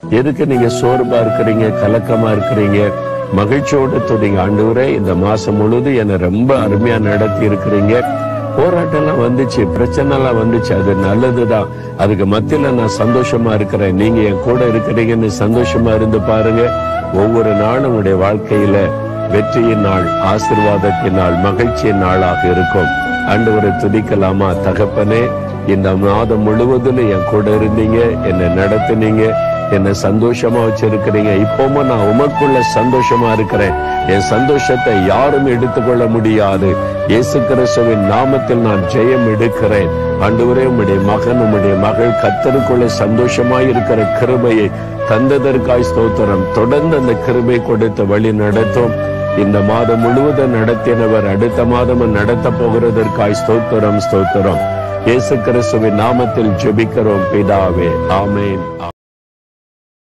எதுக்கு நீங்க சோர்வா இருக்கிறீங்க கலக்கமா இருக்கிறீங்க மகிழ்ச்சியோட துடிங்க ஆண்டவரே இந்த மாசம் முழுதும் என்னை ரொம்ப அருமையா நடத்தி இருக்கிறீங்க போராட்டம் எல்லாம் வந்துச்சு பிரச்சனை எல்லாம் வந்துச்சு அது நல்லதுதான் அதுக்கு மத்தியில நான் சந்தோஷமா இருக்கிறேன் நீங்க என் கூட இருக்கிறீங்கன்னு சந்தோஷமா இருந்து பாருங்க ஒவ்வொரு நாளும் உங்களுடைய வாழ்க்கையில வெற்றியின் நாள் ஆசிர்வாதத்தின் நாள் மகிழ்ச்சியின் நாளாக இருக்கும் ஆண்டவரை துதிக்கலாமா தகப்பனே இந்த மாதம் முழுவதும் என் கூட இருந்தீங்க என்னை நடத்துனீங்க என்னை சந்தோஷமா வச்சிருக்கிறீங்க இப்பவும் நான் உமக்குள்ள சந்தோஷமா இருக்கிறேன் என் சந்தோஷத்தை யாரும் எடுத்துக்கொள்ள முடியாது இயேசு கிறிஸ்துவின் நாமத்தில் நான் ஜெயம் எடுக்கிறேன் ஆண்டவரே உம்முடைய மகன் உம்முடைய மகள் கத்தருக்குள்ள சந்தோஷமாய் இருக்கிற கிருபையை தந்ததற்காய் ஸ்தோத்திரம் தொடர்ந்து அந்த கிருபை கொடுத்து வழி நடத்தும் இந்த மாதம் முழுவதும் நடத்தினவர் அடுத்த மாதமும் நடத்த போகிறதற்காய் ஸ்தோத்திரம் ஸ்தோத்திரம் இயேசு கிறிஸ்துவின் நாமத்தில் ஜெபிக்கிறோம் பிதாவே ஆமென்